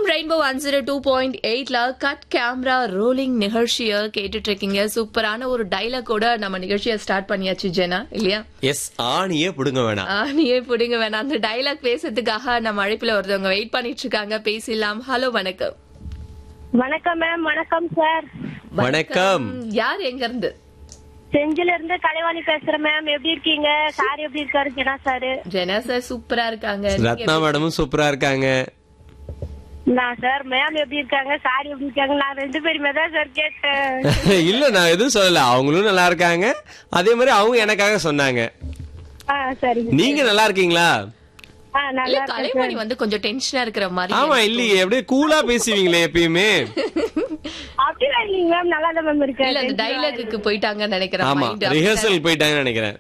FM Rainbow one zero two point எயிட்ல cut camera rolling நிகழ்ச்சியை கேட்டுட்டு இருக்கீங்க சூப்பரான ஒரு டைலாக்கோட நம்ம நிகழ்ச்சியை ஸ்டார்ட் பண்ணியாச்சு ஜெனா இல்லையா எஸ் ஆணியே புடுங்க வேணாம் ஆ, நீயே பிடிங்க வேணாம் அந்த டைலாக் பேசுறதுக்காக நம்ம அழைப்புல ஒருத்தவங்க வெயிட் பண்ணிட்டு இருக்காங்க பேசிடலாம் ஹலோ வணக்கம் வணக்கம் மேம் வணக்கம் சார் வணக்கம் யார் எங்க இருந்து செஞ்சில இருந்து கலைவாணி பேசுறேன் மேம் எப்படி இருக்கீங்க சார் எப்படி இருக்காரு ஜனா சாரு ஜெனா சார் சூப்பரா இருக்காங்க நீங்க ரத்னா மேடமும் சூப்பரா இருக்காங்க நான் சார் மேம் எப்படி இருக்காங்க சார் எப்படி இருக்காங்க நான் ரெண்டு பேருமே தான் சார் கேட்டேன் இல்ல நான் எதுவும் சொல்லல அவங்களும் நல்லா இருக்காங்க அதே மாதிரி அவங்க எனக்காக சொன்னாங்க ஆ சரி நீங்க நல்லா இருக்கீங்களா ஆ இல்ல நல்லா இருக்கேன் கலைமணி வந்து கொஞ்சம் டென்ஷனா இருக்கிற மாதிரி ஆமா இல்லையே அப்படியே கூலா பேசுவீங்களே எப்பயுமே அப்படிலாம் இல்லைங்க மேம் நல்லா தான் மேம் இல்ல அந்த இருக்கேன் டைலாக்கு போயிட்டாங்கன்னு நினைக்கிறேன் ஆமா mind upset. ரிஹர்சல் போயிட்டாங்கன்னு நினைக்கிறேன்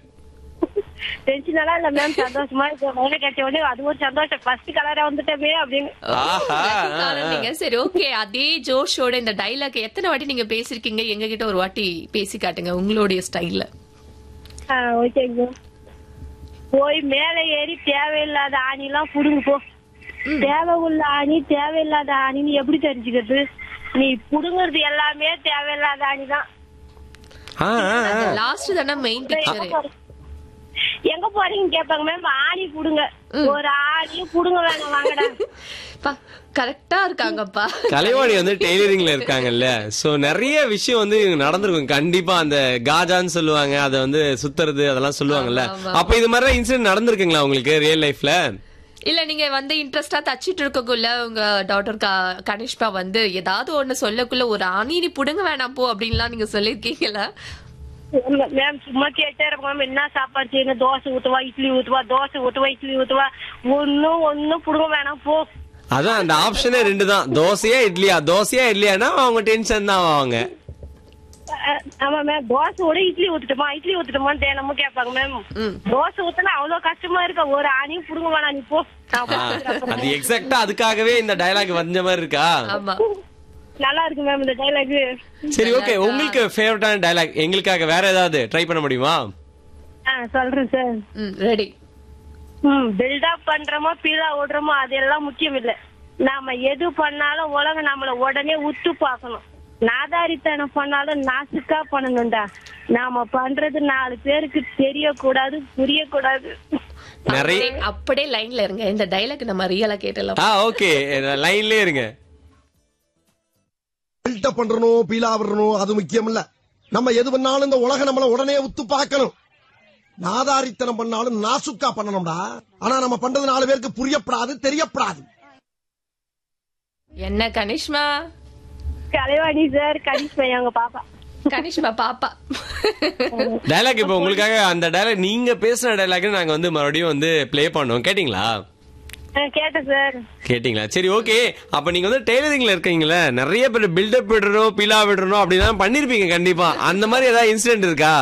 டென்ஷன் எல்லாம் இல்ல மேம் சந்தோஷமா இருக்கு வேலை கேட்ட உடனே அது ஒரு சந்தோஷம் ஃபர்ஸ்ட் கலரா வந்துட்டமே அப்படின்னு ஆஹா. காரணம் சரி ஓகே அதே ஜோஷோட இந்த டைலாக் எத்தனை வாட்டி நீங்க பேசிருக்கீங்க எங்க கிட்ட ஒரு வாட்டி பேசி காட்டுங்க உங்களுடைய ஸ்டைல்ல ஆ ஓகேங்க போய் மேல ஏறி தேவையில்லாத ஆணி எல்லாம் புடுங்கு போ தேவை உள்ள ஆணி தேவையில்லாத ஆணின்னு எப்படி தெரிஞ்சுக்கிறது நீ புடுங்குறது எல்லாமே தேவையில்லாத ஆணி தான் ஆ, ஆ, ஆ. லாஸ்ட் தானே மெயின் பிக்சர் எங்க போறீங்க கேட்பாங்க மேம் ஆணி புடுங்க ஒரு ஆணியும் புடுங்க வேணாம் வாங்கடா கரெக்டா இருக்காங்கப்பா கலைவாணி வந்து டெய்லரிங்ல இருக்காங்கல்ல சோ நிறைய விஷயம் வந்து நடந்திருக்கும் கண்டிப்பா அந்த காஜான்னு சொல்லுவாங்க அத வந்து சுத்துறது அதெல்லாம் சொல்லுவாங்கல்ல ஆமா, ஆமா. அப்ப இது மாதிரி இன்சிடென்ட் நடந்திருக்குங்களா உங்களுக்கு ரியல் லைஃப்ல இல்ல நீங்க வந்து இன்ட்ரெஸ்டா தச்சிட்டு இருக்கக்குள்ள உங்க டாக்டர் கனிஷ்பா வந்து ஏதாவது ஒண்ணு சொல்லக்குள்ள ஒரு ஆணி நீ புடுங்க வேணாம் போ அப்படின்லாம் நீங்க சொல்லிருக்கீங்களா மேம் சும்மா கேட்டே இருப்போம் மேம் என்ன சாப்பாடு செய்யணும் தோசை ஊத்துவா இட்லி ஊத்துவா தோசை ஊத்துவா இட்லி ஊத்துவா ஒன்னும் ஒன்னும் புடுங்க வேணாம் போ அதான் அந்த ஆப்ஷனே ரெண்டு தான் தோசையா இட்லியா தோசையா இட்லியானா அவங்க டென்ஷன் தான் ஆவாங்க அஹ் ஆமா மேம் தோசை விட இட்லி ஊத்துட்டுமா இட்லி ஊத்துட்டுமான்னு தினமும் கேட்பாங்க மேம் ம். தோசை ஊத்துனா அவ்வளவு கஷ்டமா இருக்க ஒரு ஆணியும் புடுங்க வேணாம் நீ போ நான் ஆ, பாத்துக்கிறேன். அது எக்ஸாக்டா அதுக்காகவே இந்த டயலாக் வந்த மாதிரி இருக்கா ஆமா நல்லா இருக்கு மேம் இந்த டைலாக் சரி ஓகே உங்களுக்கு ஃபேவரட்டான டயலாக் எங்களுக்காக வேற ஏதாவது ட்ரை பண்ண முடியுமா ஆ சொல்றேன் சார் ம் ரெடி ம் பில்டப் பண்றோமோ பீழா ஓடுறோமோ அதெல்லாம் முக்கியம் இல்ல நாம எது பண்ணாலும் உலகம் நம்மள உடனே உத்து பார்க்கணும் நாதாரித்தனம் பண்ணாலும் நாசுக்கா பண்ணணும்டா நாம பண்றது நாலு பேருக்கு தெரியக்கூடாது புரியக்கூடாது நிறைய அப்படியே லைன்ல இருங்க இந்த டைலாக் நம்ம ரியலா கேட்டலாம் ஆ ஓகே லைன்லயே இருங்க பில்டப் பண்றணும் பீலா விடணும் அது முக்கியம் இல்ல நம்ம எது பண்ணாலும் இந்த உலகம் நம்மள உடனே உத்து பார்க்கணும் நாதாரித்தனம் பண்ணாலும் நாசுக்கா பண்ணணும்டா ஆனா நம்ம பண்றது நாலு பேருக்கு புரியப்படாது தெரியப்படாது என்ன கனிஷ்மா கலைவாணி சார் கணிஷ்மா எங்க பாப்பா கனிஷ்மா பாப்பா டயலாக் இப்போ உங்களுக்காக அந்த டயலாக் நீங்க பேசின டயலாக் நாங்க வந்து மறுபடியும் வந்து ப்ளே பண்ணோம் கேட்டிங்களா ஆ, கேட்டேன் சார் கேட்டிங்களா சரி ஓகே அப்ப நீங்க வந்து டெய்லரிங்ல இருக்கீங்களே நிறைய பேர் பில்டப் விடுறோம் பீலா விடுறோம் அப்படிலாம் பண்ணிருப்பீங்க கண்டிப்பா அந்த மாதிரி ஏதாவது இன்சிடென்ட் இருக்கா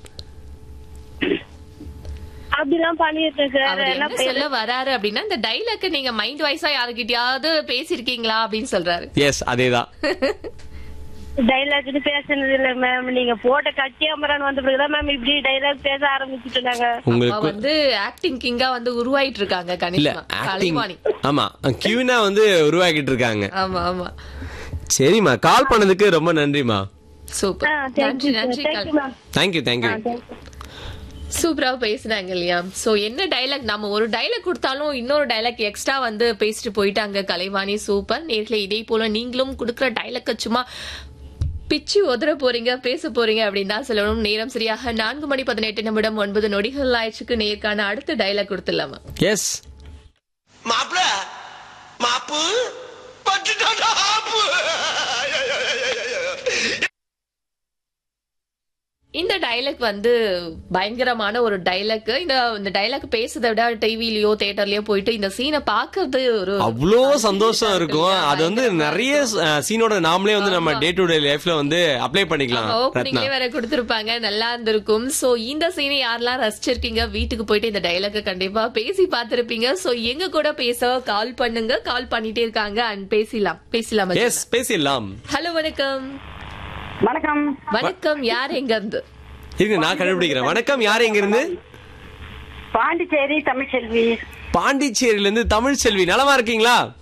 அப்படிலாம் பண்ணிருக்கேன் சார் அவர் என்ன என்ன சொல்ல வராரு அப்படின்னா இந்த டைலாக் நீங்க மைண்ட் வைஸா யாருக்கிட்டயாவது பேசிருக்கீங்களா அப்படின்னு சொல்றாரு எஸ் அதேதான் டைலாக்னு பேசுனது இல்ல மேம் நீங்க போட்ட கட்டி அமரான் வந்த பிறகுதான் மேம் இப்படி டைலாக் பேச ஆரம்பிச்சுட்டு நாங்க அவ உங்களுக்கு வந்து ஆக்டிங் கிங்கா வந்து உருவாயிட்டு இருக்காங்க இல்ல கனிஷ்மா ஆக்டிங் கலைவாணி ஆமா கியூனா வந்து உருவாக்கிட்டு இருக்காங்க ஆமா ஆமா சரிம்மா கால் பண்ணதுக்கு ரொம்ப நன்றிமா சூப்பர் நன்றி நன்றி தேங்க்யூ மேம் தேங்க்யூ தேங்க்யூ சூப்பரா பேசுனாங்க இல்லையா சோ என்ன டைலாக் நம்ம ஒரு டைலாக் கொடுத்தாலும் இன்னொரு டைலாக் எக்ஸ்ட்ரா வந்து பேசிட்டு போயிட்டாங்க கலைவாணி சூப்பர் நேர்ல இதே போல நீங்களும் கொடுக்குற டைலாக் சும்மா பிச்சு உதற போறீங்க பேச போறீங்க அப்படின்னு தான் சொல்லணும் நேரம் சரியாக நான்கு மணி பதினெட்டு நிமிடம் ஒன்பது நொடிகள் ஆயிடுச்சுக்கு நேர்கான அடுத்த டைலாக் கொடுத்துடலாமா எஸ் மாப்பிள மாப்பு பட்டுட்டாடா ஆப்பு இந்த டைலாக் வந்து பயங்கரமான ஒரு டைலாக் இந்த இந்த டைலாக் பேசுறதை விட டிவிலயோ தியேட்டர்லயோ போயிட்டு இந்த சீனை பாக்குறது ஒரு அவ்வளோ சந்தோஷம் இருக்கும் அது வந்து நிறைய சீனோட நாமளே வந்து நம்ம டே டு டே லைஃப்ல வந்து அப்ளை பண்ணிக்கலாம் ரத்னா ஓப்பனிங்லேயே வேற கொடுத்திருப்பாங்க நல்லா இருந்திருக்கும் சோ இந்த சீனை யாரெல்லாம் ரசிச்சிருக்கீங்க வீட்டுக்கு போயிட்டு இந்த டைலாக் கண்டிப்பா பேசி பார்த்திருப்பீங்க சோ எங்க கூட பேச கால் பண்ணுங்க கால் பண்ணிட்டே இருக்காங்க அண்ட் பேசலாம் பேசலாம் எஸ் பேசிடலாம் ஹலோ வணக்கம் வணக்கம் வணக்கம் யார் எங்க இருந்து இருங்க நான் கண்டுபிடிக்கிறேன் வணக்கம் யார் எங்க இருந்து பாண்டிச்சேரி தமிழ்ச்செல்வி பாண்டிச்சேரியில இருந்து தமிழ் செல்வி நலமா இருக்கீங்களா